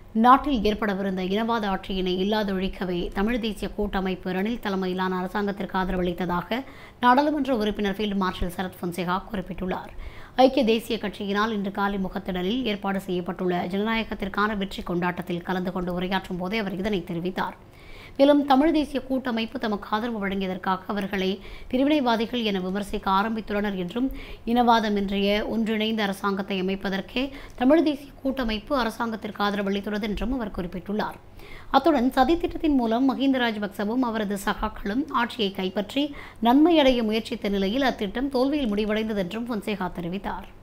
நாட்டில் ஏற்படவிருந்த இனவாத ஆட்சியினை இல்லாதொழிக்கவே தமிழ் தேசிய கூட்டமைப்பு ரணில் தலைமையிலான அரசாங்கத்திற்கு ஆதரவளித்ததாக நாடாளுமன்ற உறுப்பினர் ஃபீல்டு மார்ஷல் சரத் பொன்சேகா குறிப்பிட்டுள்ளார் ஐக்கிய தேசிய கட்சியினால் இன்று காலை முகத்திடலில் ஏற்பாடு செய்யப்பட்டுள்ள ஜனநாயகத்திற்கான வெற்றி கொண்டாட்டத்தில் கலந்து கொண்டு உரையாற்றும் போதே அவர் இதனை தெரிவித்தார் மேலும் தமிழ் தேசிய கூட்டமைப்பு தமக்கு ஆதரவு வழங்கியதற்காக அவர்களை பிரிவினைவாதிகள் என விமர்சிக்க ஆரம்பித்துள்ளனர் என்றும் இனவாதமின்றிய ஒன்றிணைந்த அரசாங்கத்தை அமைப்பதற்கே தமிழ் தேசிய கூட்டமைப்பு அரசாங்கத்திற்கு ஆதரவு அளித்துள்ளது என்றும் அவர் குறிப்பிட்டுள்ளார் அத்துடன் சதித்திட்டத்தின் மூலம் மஹிந்த ராஜபக்சவும் அவரது சகாக்களும் ஆட்சியை கைப்பற்றி நன்மையடைய முயற்சித்த நிலையில் அத்திட்டம் தோல்வியில் முடிவடைந்தது என்றும் பொன்சேகா தெரிவித்தார்